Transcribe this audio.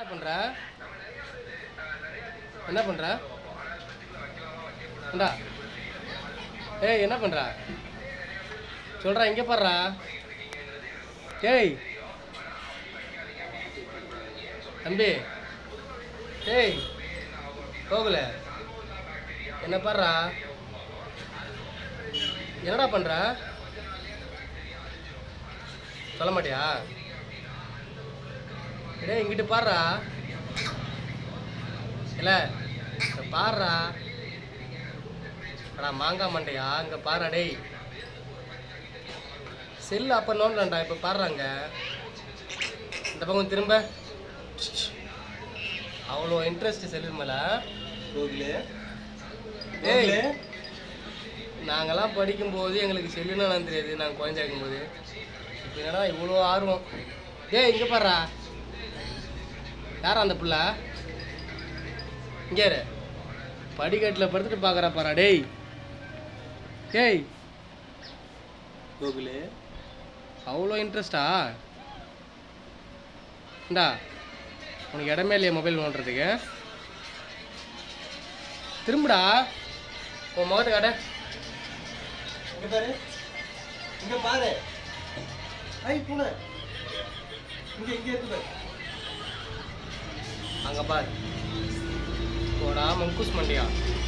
என்ன பண்ற என்ன பண்ற ஏண்டா ஏய் என்ன பண்ற சொல்றா இங்க பாருடா ஏய் தம்பி ஏய் போகல என்ன பாருடா என்னடா பண்ற சொல்ல மாட்டியா டேய் இங்கிட்டு பாருடா இல்ல இங்க பாருடா அடா மாங்காய் மண்டையா இங்க பாருடா டேய் செல் அப்ப நோண்டா இப்ப பாடுறாங்க இந்த பக்கம் திரும்ப அவ்வளோ இன்ட்ரெஸ்ட் செல்லு மேல கோகிலே ஏய் நாங்கெல்லாம் படிக்கும்போது எங்களுக்கு செல்லுன்னா என்னன்னு தெரியாது நாங்கள் குழந்தையா இருக்கும்போது இப்போ என்னடா இவ்வளோ ஆர்வம் ஏய் இங்கே பாருடா யாரா அந்த புள்ள இங்கே இரு படிக்கட்டில் படுத்துட்டு பார்க்குறா பாரா டேய் ஏய் கோகுலே அவ்வளோ இன்ட்ரெஸ்டா இந்தா உனக்கு இடமே இல்லையா மொபைல் நோண்டுறதுக்கு திரும்புடா உன் முகத்தை காட்ட இங்க பாரு இங்க பாரு ஐ பூனை இங்க இங்க இருக்கு பாரு அங்கே பார் போடா மங்குஸ் மண்டியா